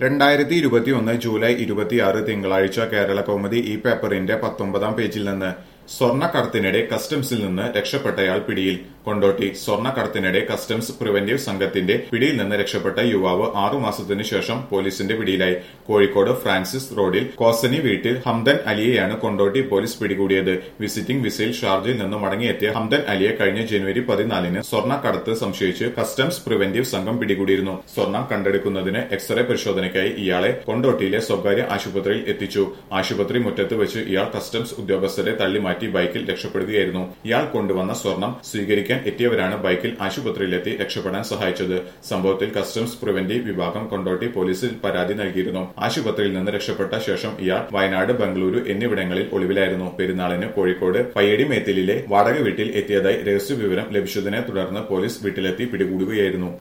രണ്ടായിരത്തി ഇരുപത്തിയൊന്ന് ജൂലൈ ഇരുപത്തിയാറ് തിങ്കളാഴ്ച കേരള കൗമുദി ഈ പേപ്പറിന്റെ പത്തൊമ്പതാം പേജിൽ നിന്ന് സ്വർണ്ണക്കടത്തിനിടെ കസ്റ്റംസിൽ നിന്ന് രക്ഷപ്പെട്ടയാൾ പിടിയിൽ കൊണ്ടോട്ടി സ്വർണ്ണക്കടത്തിനിടെ കസ്റ്റംസ് പ്രിവന്റീവ് സംഘത്തിന്റെ പിടിയിൽ നിന്ന് രക്ഷപ്പെട്ട യുവാവ് ആറുമാസത്തിനു ശേഷം പോലീസിന്റെ പിടിയിലായി കോഴിക്കോട് ഫ്രാൻസിസ് റോഡിൽ കോസനി വീട്ടിൽ ഹംദൻ അലിയെയാണ് കൊണ്ടോട്ടി പോലീസ് പിടികൂടിയത് വിസിറ്റിംഗ് വിസയിൽ ഷാർജയിൽ നിന്ന് മടങ്ങിയെത്തിയ ഹംദൻ അലിയെ കഴിഞ്ഞ ജനുവരി പതിനാലിന് സ്വർണ്ണക്കടത്ത് സംശയിച്ച് കസ്റ്റംസ് പ്രിവന്റീവ് സംഘം പിടികൂടിയിരുന്നു സ്വർണം കണ്ടെടുക്കുന്നതിന് എക്സ്റേ പരിശോധനയ്ക്കായി ഇയാളെ കൊണ്ടോട്ടിയിലെ സ്വകാര്യ ആശുപത്രിയിൽ എത്തിച്ചു ആശുപത്രി മുറ്റത്ത് വെച്ച് ഇയാൾ കസ്റ്റംസ് ഉദ്യോഗസ്ഥരെ തള്ളിമാറ്റി ബൈക്കിൽ രക്ഷപ്പെടുകയായിരുന്നു ഇയാൾ കൊണ്ടുവന്ന സ്വർണം സ്വീകരിക്കാൻ എത്തിയവരാണ് ബൈക്കിൽ ആശുപത്രിയിലെത്തി രക്ഷപ്പെടാൻ സഹായിച്ചത് സംഭവത്തിൽ കസ്റ്റംസ് പ്രിവന്റീവ് വിഭാഗം കൊണ്ടോട്ടി പോലീസിൽ പരാതി നൽകിയിരുന്നു ആശുപത്രിയിൽ നിന്ന് രക്ഷപ്പെട്ട ശേഷം ഇയാൾ വയനാട് ബംഗളൂരു എന്നിവിടങ്ങളിൽ ഒളിവിലായിരുന്നു പെരുന്നാളിന് കോഴിക്കോട് പയ്യടി മേത്തിലിലെ വാടക വീട്ടിൽ എത്തിയതായി രഹസ്യ വിവരം ലഭിച്ചതിനെ തുടർന്ന് പോലീസ് വീട്ടിലെത്തി പിടികൂടുകയായിരുന്നു